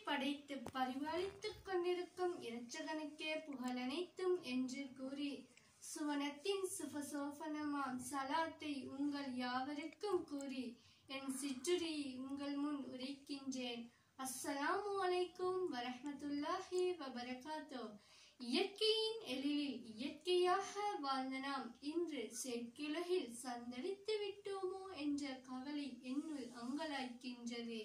படைத்து பரிபாலித்துக் கொண்டிருக்கும் இரட்சகனுக்கே புகழனைத்தும் என்று கூறி சுவனத்தின் சுபசோபனமாம் சலாத்தை உங்கள் யாவருக்கும் கூறி என் சிற்றுரி உங்கள் முன் உரைக்கின்றேன் அஸ்ஸலாமு அலைக்கும் வரஹ்மத்துல்லாஹி வபரகாத்தோ இயற்கையின் எழிலில் இயற்கையாக வாழ்ந்த நாம் இன்று செயற்கிழகில் சந்தடித்து விட்டோமோ என்ற கவலை என்னுள் அங்கலாய்க்கின்றது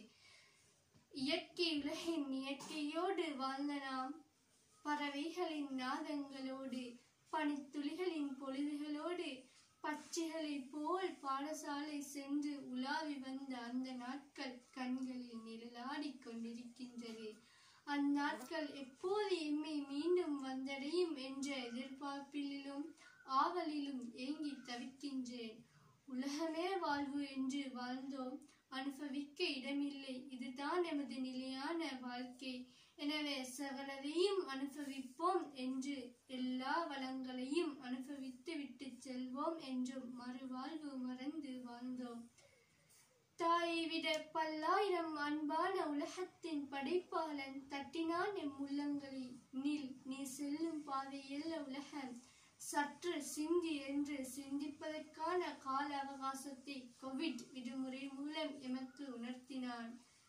இயற்கை உலகின் இயற்கையோடு வாழ்ந்த நாம் பறவைகளின் நாதங்களோடு பனித்துளிகளின் பொழுதுகளோடு பச்சைகளைப் போல் பாடசாலை சென்று உலாவி வந்த அந்த நாட்கள் கண்களில் நிழலாடிக் கொண்டிருக்கின்றது அந்நாட்கள் எப்போது எம்மை மீண்டும் வந்தடையும் என்ற எதிர்பார்ப்பிலும் ஆவலிலும் ஏங்கி தவிக்கின்றேன் உலகமே வாழ்வு என்று வாழ்ந்தோம் அனுபவிக்க இடமில்லை இதுதான் எமது நிலையான வாழ்க்கை எனவே சகலதையும் அனுபவிப்போம் என்று எல்லா வளங்களையும் அனுபவித்து விட்டு செல்வோம் என்றும் மறுவாழ்வு மறந்து வாழ்ந்தோம் தாயை விட பல்லாயிரம் அன்பான உலகத்தின் படைப்பாளன் தட்டினான் எம் உள்ளங்களை நில் நீ செல்லும் பாதையல்ல உலகம் சற்று சிந்தி என்று சிந்திப்பதற்கான கால அவகாசத்தை கோவிட் விடுமுறை மூலம் எமக்கு உணர்த்தினான்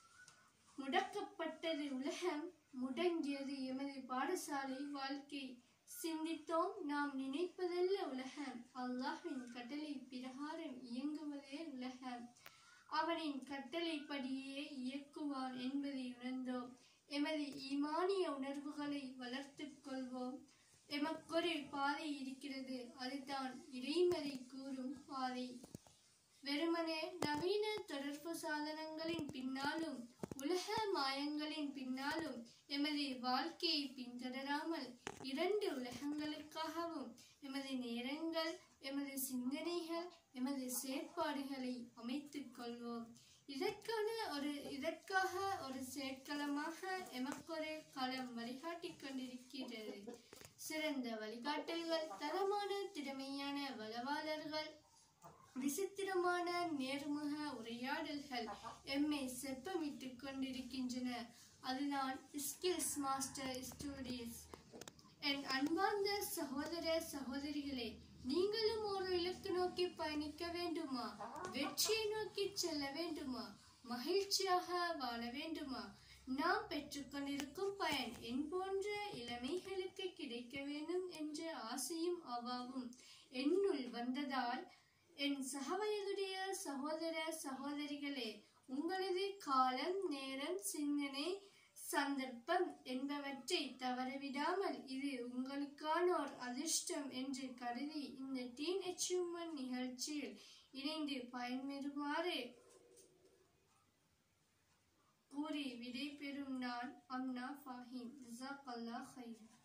முடக்கப்பட்டது உலகம் முடங்கியது எமது பாடசாலை வாழ்க்கை சிந்தித்தோம் நாம் நினைப்பதல்ல உலகம் அல்லாஹ்வின் கட்டளை பிரகாரம் இயங்குவதே உலகம் அவனின் கட்டளைப்படியே இயக்குவான் என்பதை உணர்ந்தோம் எமது ஈமானிய உணர்வுகளை வளர்த்துக் கொள்வோம் எமக்கொரு பாதை இருக்கிறது அதுதான் இறைமறை கூறும் பாதை வெறுமனே நவீன தொடர்பு சாதனங்களின் பின்னாலும் உலக மாயங்களின் பின்னாலும் எமது வாழ்க்கையை பின்தொடராமல் இரண்டு உலகங்களுக்காகவும் எமது நேரங்கள் எமது சிந்தனைகள் எமது செயற்பாடுகளை அமைத்துக் கொள்வோம் இதற்கான ஒரு இதற்காக ஒரு செயற்களமாக எமக்கொரு களம் வழிகாட்டிக் கொண்டிருக்கிறது சிறந்த வழிகாட்டல்கள் தரமான திறமையான வளவாளர்கள் விசித்திரமான நேர்முக உரையாடல்கள் எம்மை செப்பமிட்டுக் கொண்டிருக்கின்றன அதுதான் ஸ்கில்ஸ் மாஸ்டர் ஸ்டூடியோஸ் என் அன்பார்ந்த சகோதர சகோதரிகளே நீங்களும் ஒரு இலக்கு நோக்கி பயணிக்க வேண்டுமா வெற்றியை நோக்கி செல்ல வேண்டுமா மகிழ்ச்சியாக வாழ வேண்டுமா நாம் பெற்றுக்கொண்டிருக்கும் பயன் என் போன்ற இளமைகளுக்கு கிடைக்க வேண்டும் என்ற ஆசையும் அவாவும் என்னுள் வந்ததால் என் சகவயதுடைய சகோதர சகோதரிகளே உங்களது காலம் நேரம் சிந்தனை சந்தர்ப்பம் என்பவற்றை தவறவிடாமல் இது உங்களுக்கான ஒரு அதிர்ஷ்டம் என்று கருதி இந்த டீன் அச்சீவ்மெண்ட் நிகழ்ச்சியில் இணைந்து பயன்பெறுமாறு கூறி விடைபெறும் நான் அம்னா ஃபாஹிம் ஜசாக் அல்லாஹ் ஹைர்